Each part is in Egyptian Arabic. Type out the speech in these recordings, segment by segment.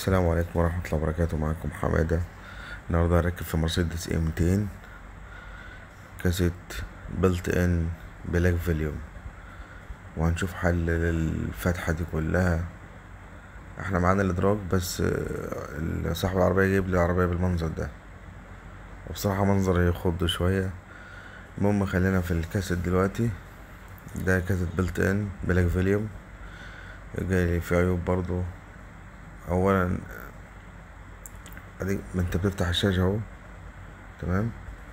السلام عليكم ورحمة الله وبركاته معاكم حمادة النهاردة هركب في مرسيدس اي 200 كاسيت بلت ان بلاك فوليوم وهنشوف حل للفتحة دي كلها احنا معانا الادراج بس آه، صاحب العربية جايب لي العربية بالمنظر ده وبصراحة منظر يخض شوية المهم خلينا في الكاسيت دلوقتي ده كاسيت بلت ان بلاك فوليوم جاي فيه عيوب برضو اولا ادي ما انت بتفتح الشاشة اهو تمام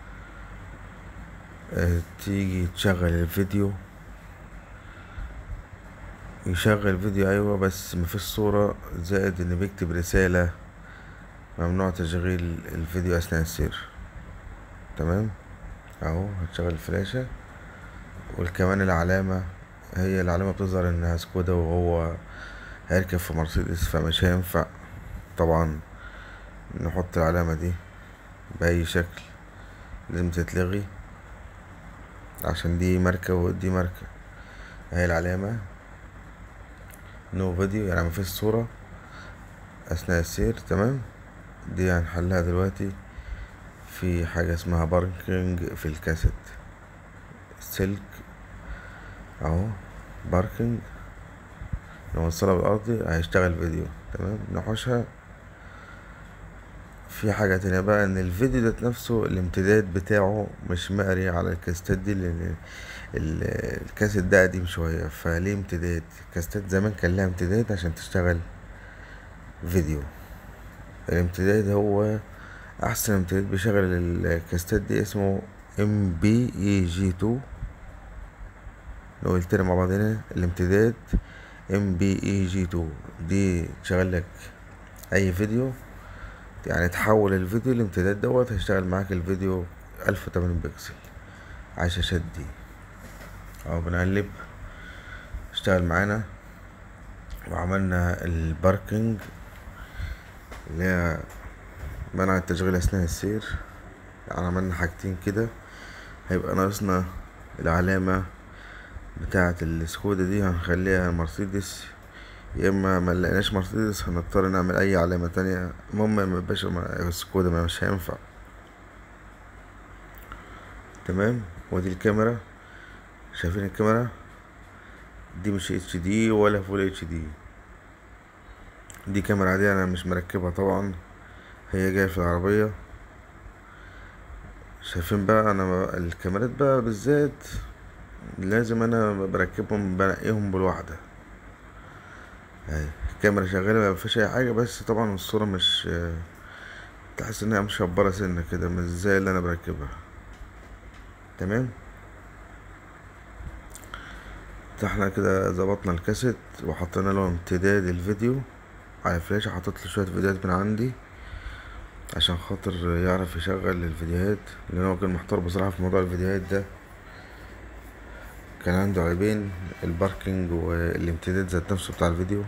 اه تيجي تشغل الفيديو يشغل فيديو ايوه بس مفيش صورة زائد ان بيكتب رسالة ممنوع تشغيل الفيديو اثناء السير تمام اهو هتشغل الفلاشة وكمان العلامة هي العلامة بتظهر انها سكودا وهو هيركب في مرسيدس فمش هينفع طبعا نحط العلامة دي بأي شكل لازم تتلغي عشان دي ماركة ودي ماركة اهي العلامة نو فيديو يعني مفيش صورة أثناء السير تمام دي هنحلها دلوقتي في حاجة اسمها باركينج في الكاسيت سلك اهو باركينج نوصلها بالأرضي هيشتغل فيديو تمام نحوشها في حاجة تانية بقى ان الفيديو ذات نفسه الامتداد بتاعه مش مقري على الكاستات دي لان ال- الكاسيت ده قديم شوية فليه امتداد الكاستات زمان كان لها امتداد عشان تشتغل فيديو الامتداد هو احسن امتداد بيشغل الكاستات دي اسمه ام بي اي جي 2 لو قلت مع بعضنا الامتداد ام بي اي جي 2 دي تشغل لك اي فيديو يعني تحول الفيديو الامتداد دوت هيشتغل معاك الفيديو الف وتمانين بكسل على الشاشات دي اهو بنقلب اشتغل معانا وعملنا الباركينج اللي هي منع التشغيل اثناء السير يعني عملنا حاجتين كده هيبقى ناقصنا العلامة بتاعة السكودا دي هنخليها مرسيدس يا اما ما لقيناش مرسيدس هنضطر نعمل اي علامة تانية المهم ما يبقاش ما- السكودا ما مش هينفع تمام ودي الكاميرا شايفين الكاميرا دي مش اتش دي ولا فول اتش دي دي كاميرا عادية انا مش مركبها طبعا هي جاية في العربية شايفين بقى انا ب- الكاميرات بقى بالذات لازم انا بركبهم بنقيهم بالواحدة اهي الكاميرا شغالة ما فيش اي حاجة بس طبعا الصورة مش تحس انها مشبرة سنة كده مش زي اللي انا بركبها تمام احنا كده ظبطنا الكاسيت وحطينا له امتداد الفيديو على فلاشة حطيت له شوية فيديوهات من عندي عشان خاطر يعرف يشغل الفيديوهات لان هو كان محتار بصراحة في موضوع الفيديوهات ده كان عنده عيبين الباركينج والامتداد ذات نفسه بتاع الفيديو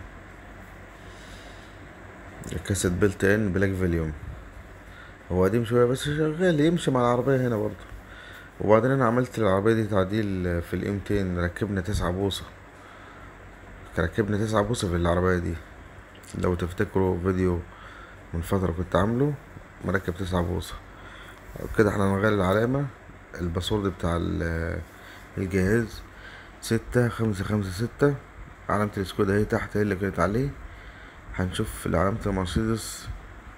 الكاسيت بيلت ان بلاك فوليوم هو قديم شوية بس شغال يمشي مع العربية هنا برضه وبعدين انا عملت العربية دي تعديل في الام 200 ركبنا تسعة بوصة ركبنا تسعة بوصة في العربية دي لو تفتكروا فيديو من فترة كنت عامله مركب تسعة بوصة كده احنا هنغير العلامة الباسورد بتاع ال- الجهاز ستة خمسة خمسة ستة علامة السكودا اهي تحت هي اللي كانت عليه هنشوف علامة المرسيدس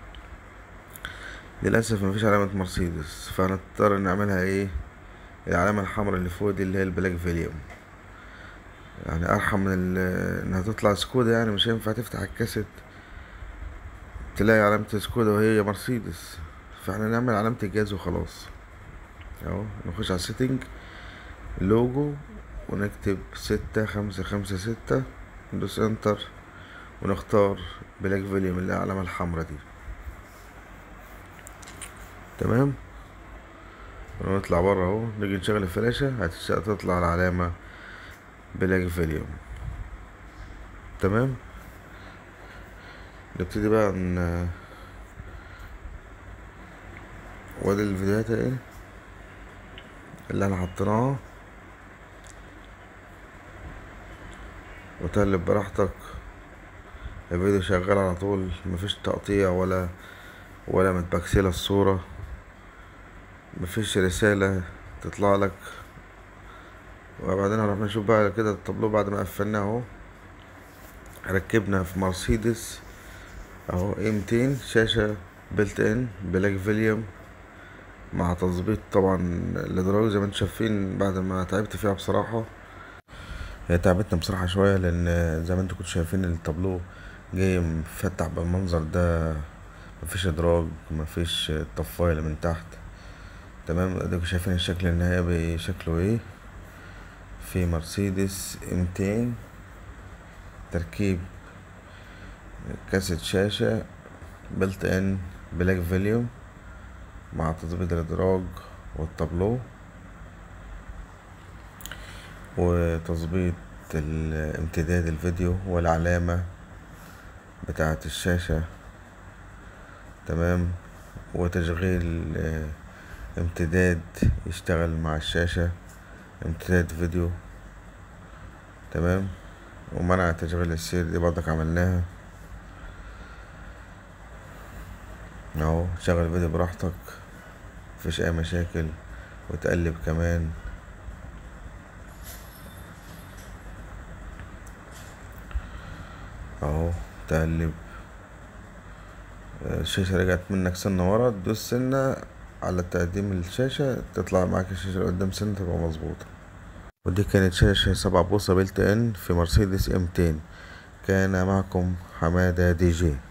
للأسف مفيش علامة مرسيدس فهنضطر نعملها ايه العلامة الحمراء اللي فوق دي اللي هي البلاك فيليوم يعني أرحم من ال- إنها تطلع سكودا يعني مش هينفع تفتح الكاسيت تلاقي علامة سكودا وهي مرسيدس فاحنا نعمل علامة الجهاز وخلاص اهو نخش على السيتنج لوجو ونكتب ستة خمسة خمسة ستة ندوس انتر ونختار بلاك فيليوم اللي هي العلامة الحمراء دي تمام ونطلع بره اهو نيجي نشغل الفلاشة هتش- هتطلع العلامة بلاك فيليوم تمام نبتدي بقى ن وادي الفيديوهات اهي اللي احنا حطيناها وتقلب براحتك الفيديو شغال على طول مفيش تقطيع ولا ولا متبكسلة الصورة مفيش رسالة تطلع لك وبعدين هنروح نشوف بقى كده التابلو بعد ما قفلناه اهو ركبنا في مرسيدس اهو اي 200 شاشة بلت ان بلاك فيليوم مع تظبيط طبعا الادراج زي ما انتم شايفين بعد ما تعبت فيها بصراحة هي تعبتنا بصراحة شوية لان زي ما انتم كنتوا شايفين التابلو جاي مفتح بالمنظر ده مفيش ادراج مفيش طفاية من تحت تمام اديكوا شايفين الشكل النهائي بشكله ايه في مرسيدس ميتين تركيب كاسة شاشة بلت ان بلاك فيليوم مع تظبيط الادراج والتابلو وتظبيط امتداد الفيديو والعلامة بتاعة الشاشة تمام وتشغيل امتداد يشتغل مع الشاشة امتداد فيديو تمام ومنع تشغيل السير دي برضك عملناها اهو شغل الفيديو براحتك مفيش اي مشاكل وتقلب كمان اهو تقلب الشاشة رجعت منك سنة ورا تدوس سنة على تقديم الشاشة تطلع معاك الشاشة اللي قدام سنة تبقى مظبوطة ودي كانت شاشة سبعة بوصة بلت ان في مرسيدس ام 200 كان معكم حمادة دي جي